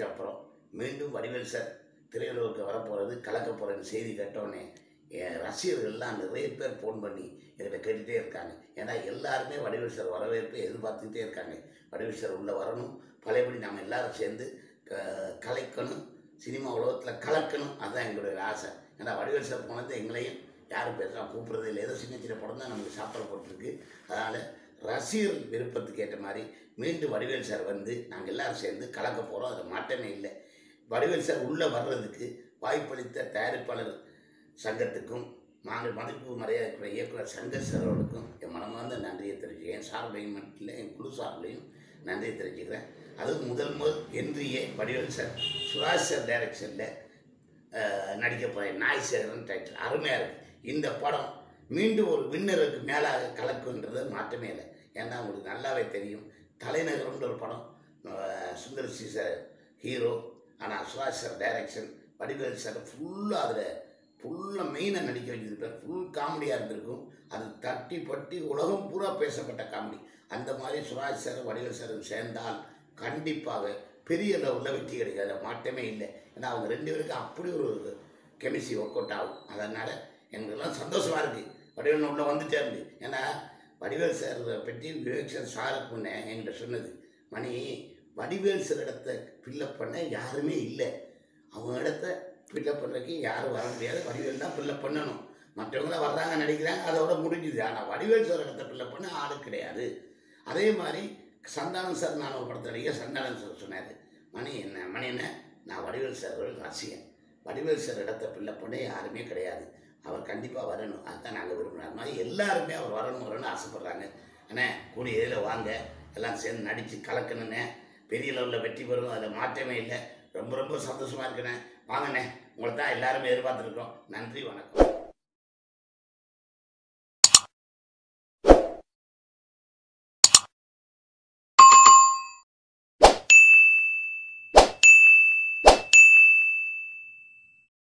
வந்ததுக்கு அப்புறம் மீண்டும் வடிவேல் சார் திரையுலகுக்கு வரப்போகிறது கலக்க போகிறேன்னு செய்தி கேட்டோடனே என் ரசிகர்கள்லாம் நிறைய பேர் ஃபோன் பண்ணி என்கிட்ட கேட்டுகிட்டே இருக்காங்க ஏன்னா எல்லாருமே வடிவேல் சார் வரவேற்பு எதிர்பார்த்துக்கிட்டே இருக்காங்க வடிவேல் சார் உள்ளே வரணும் பழையபடி நாம் எல்லாரும் சேர்ந்து க கலைக்கணும் சினிமா உலகத்தில் கலக்கணும் அதுதான் எங்களுடைய ஆசை ஏன்னா வடிவேல் சார் போனது எங்களையும் யாரும் பேசுகிறா கூப்பிட்றது இல்லை ஏதோ சின்ன சின்ன படம் தான் நமக்கு சாப்பிட போட்டிருக்கு அதனால் ரசிகர் விருப்பத்துக்கு ஏற்ற மாதிரி மீண்டும் வடிவேல் சார் வந்து நாங்கள் எல்லாரும் சேர்ந்து கலக்க போகிறோம் அது மாற்றமே இல்லை வடிவேல் சார் உள்ளே வர்றதுக்கு வாய்ப்பளித்த தயாரிப்பாளர் சங்கத்துக்கும் நாங்கள் மதிப்பு மரியாதைக்குரிய இயக்குனர் சங்கர் சார் அவர்களுக்கும் என் மனமார்ந்த நன்றியை தெரிவிக்கிறேன் என் சார்பிலையும் மட்டும் இல்லை என் குழு சார்பிலையும் நன்றியை தெரிவிச்சுக்கிறேன் அதுவும் முதல் முதல் என்றியே வடிவேல் சார் சுராஜ் சார் டைரக்ஷனில் நடிக்க போகிறேன் நாய் சேகரன் டைட்டில் அருமையாக இருக்குது இந்த படம் மீண்டும் ஒரு விண்ணருக்கு மேலாக கலக்குன்றது மாற்றமே இல்லை ஏன்னா உங்களுக்கு நல்லாவே தெரியும் தலைநகரம்ன்ற ஒரு படம் அஹ், சுந்தர் சி சார் ஹீரோ ஆனால் Suraj sir direction Vadivel sir ஃபுல்லாக அதில் ஃபுல்லாக மெயினாக நடிக்க வச்சிருப்பார் ஃபுல் காமெடியாக இருந்திருக்கும் அது தட்டி பட்டி உலகம் பூரா பேசப்பட்ட காமெடி அந்த மாதிரி சுராஜ் சார் வடிவேல் சாரும் சேர்ந்தால் கண்டிப்பாக பெரிய லெவலில் வெற்றி கிடைக்காது மாற்றமே இல்லை ஏன்னா அவங்க ரெண்டு பேருக்கும் அப்படி ஒரு கெமிஸ்ட்ரி ஒர்க் அவுட் ஆகும் அதனால் எங்களுக்கெல்லாம் சந்தோஷமாக இருக்குது வடிவேல் உள்ள வந்துட்டேன் ஏன்னா வடிவேல் சார் பற்றி விவேக் சார் சாருக்கு முன்னே என்கிட்ட சொன்னது மணி வடிவேல் சார் இடத்த ஃபில்லப் பண்ண யாருமே இல்லை அவங்க இடத்த ஃபில்லப் பண்ணுறதுக்கு யாரும் வர முடியாது வடிவேல் தான் ஃபில்லப் பண்ணணும் மற்றவங்களாம் வர்றாங்க நடிக்கிறாங்க அதோட முடிஞ்சுது ஆனால் வடிவேல் சார் இடத்த ஃபில்லப் பண்ண ஆளு கிடையாது அதே மாதிரி சந்தானம் சார் நான் ஒரு படத்தில் நடிக்க சந்தானம் சார் சொன்னார் மணி என்ன மணி என்ன நான் வடிவேல் சார் ஒரு ரசிகன் வடிவேல் சார் இடத்த ஃபில்லப் பண்ண யாருமே கிடையாது அவர் கண்டிப்பாக வரணும் அதுதான் நாங்கள் விரும்புகிறோம் அது மாதிரி எல்லாருமே அவர் வரணும் வரணும்னு ஆசைப்பட்றாங்க அண்ணே கூடிய இதில் வாங்க எல்லாம் சேர்ந்து நடித்து கலக்கணுண்ணே பெரிய லெவலில் வெற்றி பெறும் அதில் மாற்றமே இல்லை ரொம்ப ரொம்ப சந்தோஷமாக இருக்குண்ணே வாங்கண்ணே உங்களை தான் எல்லாருமே எதிர்பார்த்துருக்கோம் நன்றி வணக்கம்